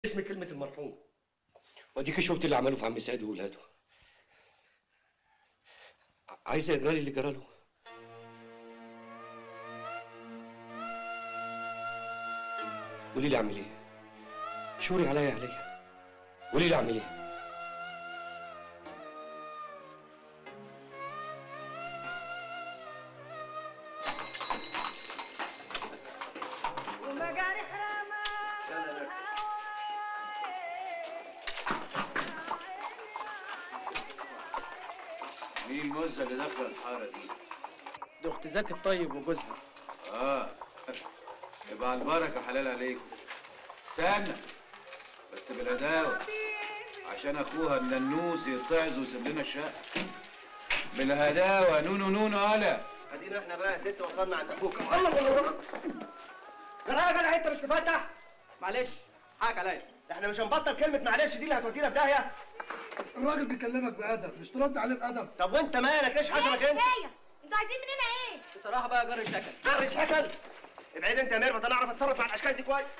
اسم كلمة المرحوم واديك شفت اللي عمله في عم سعيد وولاده ع- عايزه يجرالي اللي جراله قولي لي اعمل ايه شوري عليا يا عليا قولي لي اعمل ايه ومجاري حرامة مين المزة اللي داخلة الحارة دي؟ دي اخت زكي الطيب وجوزها اه يبقى على البركة حلال عليكم استنى بس بالهداوة عشان اخوها الننوس يتعظ ويسيب لنا الشقة بالهداوة نونو نونو هلا ادينا احنا بقى يا ست وصلنا عند اخوك الله الله الله جرايه يا جدع انت مش تفتح معلش حقك عليا احنا مش هنبطل كلمة معلش دي اللي هتودينا في داهية الراجل بيكلمك بأدب مش ترد عليه بأدب طب وانت مالك ايش حشمك انت؟ انتوا عايزين مننا ايه؟ بصراحه بقى جر شكل جر شكل ابعد انت يا ميرفت انا اعرف اتصرف مع الاشكال دي كويس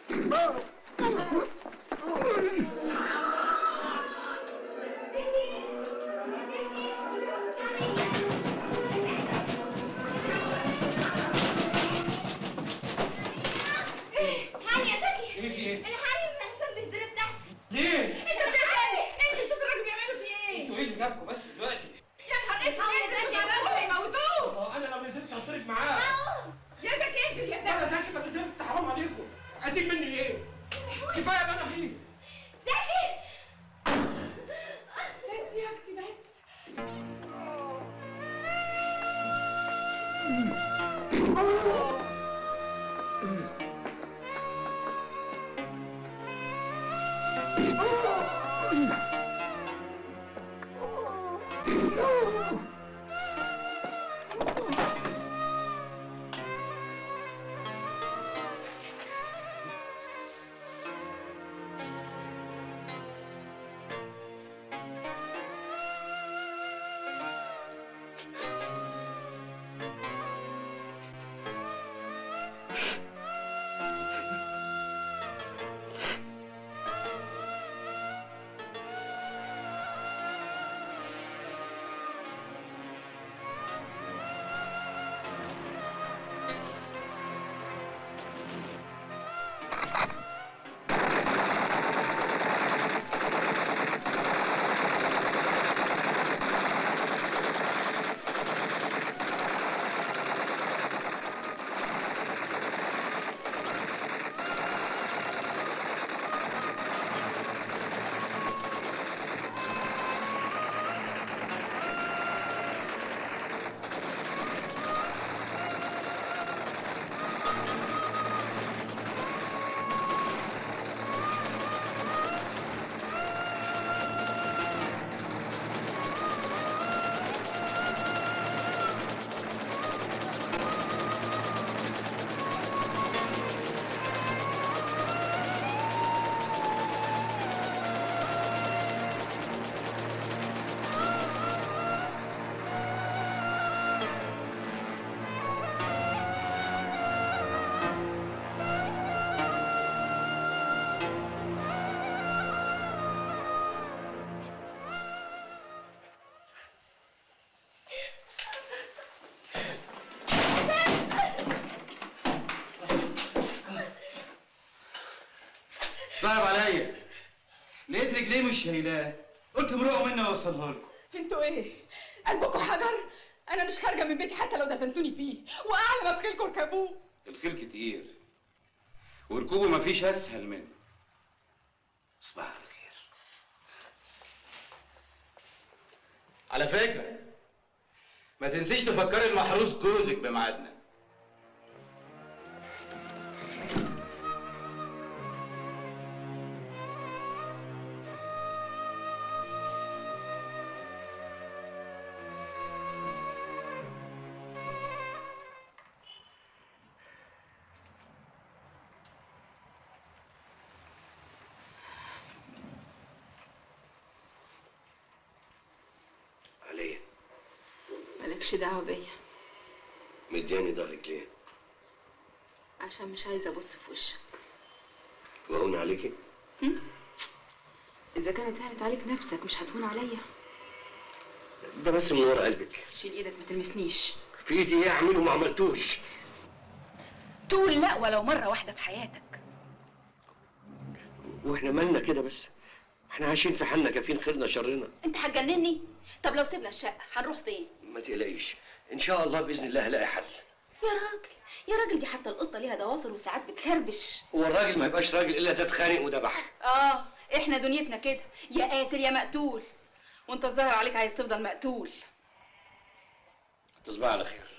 هاني يا زكي ايه في ايه؟ الحريم محسن بالزر بتاعتي ليه؟ انت بتعمل ايه؟ انت شوف الراجل بيعملوا فيه ايه؟ انتوا ايه اللي جابكم بس دلوقتي؟ يا نهار اسود يا راجل هيموتوه اه انا لو نزلت هضرب معاه يا زكي انزل يا انا زكي زكي ما نزلت حرام عليكم عايزين مني ايه؟ كفايه اللي انا فيه زكي بس يا اختي بس صعب عليا لقيت رجليه مش شايلاه قلت مروقه مني اوصلها لكم انتوا ايه؟ قلبكم حجر؟ انا مش خارجه من بيتي حتى لو دفنتوني فيه واعلى ما بخيلكم اركبوه الخيل كتير وركوبه مفيش اسهل منه صباح الخير على فكرة ما تنسيش تفكري المحروس جوزك بميعادنا عليا مالكش دعوه بيا مدياني ظهرك ليه عشان مش عايزه ابص في وشك وهون عليكي اذا كانت هانت عليك نفسك مش هتهون عليا ده بس من ورا قلبك شيل ايدك ما تلمسنيش في ايدي ايه اعمله ما عملتوش تقول لا ولو مره واحده في حياتك واحنا مالنا كده بس احنا عايشين في حالنا كافين خيرنا شرنا انت هتجنني طب لو سيبنا الشقه هنروح فين ما تقلقيش ان شاء الله باذن الله هلاقي حل يا راجل يا راجل دي حتى القطه ليها ضوافر وساعات بتخربش هو الراجل ما يبقاش راجل الا اذا اتخانق وذبح اه احنا دنيتنا كده يا قاتل يا مقتول وانت الظاهر عليك عايز تفضل مقتول تصبح على خير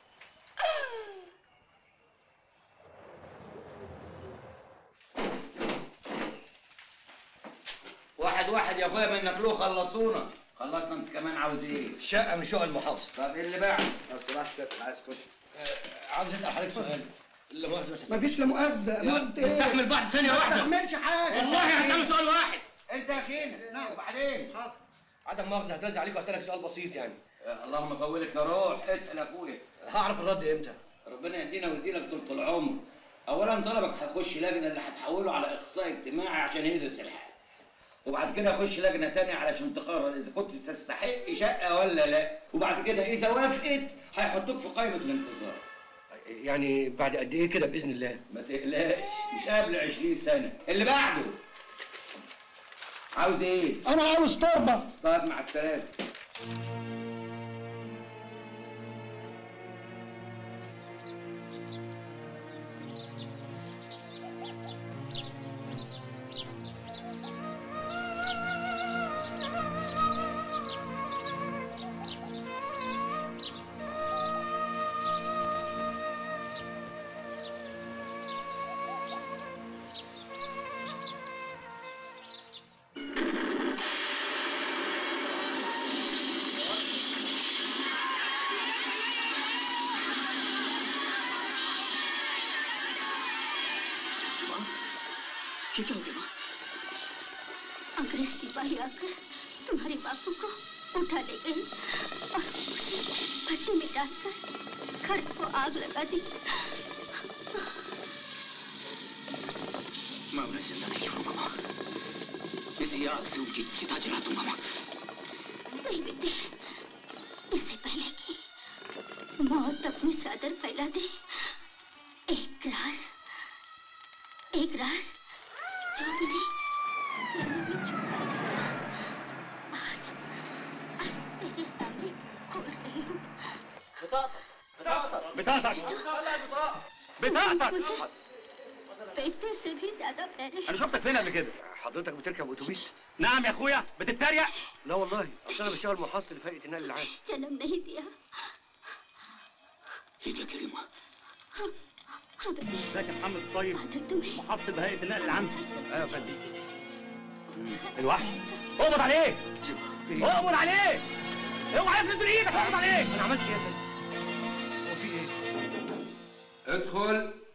واحد واحد يا اخويا من ناكلوه خلصونا خلصنا انت كمان عاوز ايه؟ شقه من شقق المحافظه طب ايه اللي بعد؟ لو سمحت سيادة عايز كشك عاوز اسال حضرتك سؤال لا مؤاخذه بس مفيش لا مؤاخذة مؤاخذة ايه؟ نستحمل بعض ثانيه ما واحده تستحملش حاجة والله هسأله سؤال واحد انت يا اخينا نعم وبعدين حاضر عدم مؤاخذه هتنزل عليك واسالك سؤال بسيط يعني آه، اللهم طولك يا روح اسال اخويا هعرف الرد امتى ربنا يهدينا ويديلك طول العمر اولا طلبك هيخش لجنه اللي هتحوله على اخصائي اجتماعي عشان يدرس الحال وبعد كده يخش لجنه تانية علشان تقرر اذا كنت تستحق شقه ولا لا وبعد كده اذا وافقت هيحطوك في قائمه الانتظار يعني بعد قد ايه كده باذن الله ما تقلقش مش قبل 20 سنه اللي بعده عاوز ايه أنا عاوز تربة طيب مع السلامه ये क्या हो गया माँ अंग्रेज सिपाही आकर तुम्हारे बापू को उठा ले गए और उसे भट्टी में डालकर घर को आग लगा दी मैं उन्हें जिंदा नहीं छोड़ूंगा माँ इसी आग से उनकी चिता जला दूंगा माँ नहीं बेटे इससे पहले कि मौत अपनी चादर फैला दे एक राज एक राज जो मैंने सीने में छुपा रखा आज आज तेरे सामने खोल रही हूँ بتاعتك بتاعتك मुझे बेटे से भी ज्यादा प्यारे انا شفتك فين قبل كده حضرتك بتركب اتوبيس نعم يا اخويا بتتريق لا والله اصل انا بشتغل محصل في هيئه النقل العام जन्म नहीं दिया ये क्या कह रही माँ हाँ बेटे ازيك يا محمد الطيب बादल तुम्हें محصل بهيئه النقل العام ايوه يا فندم الوحش اقبض عليه اقبض عليه اوعى يفلت من ايدك اقبض عليه انا عملت ايه يا فندم هو في ايه ادخل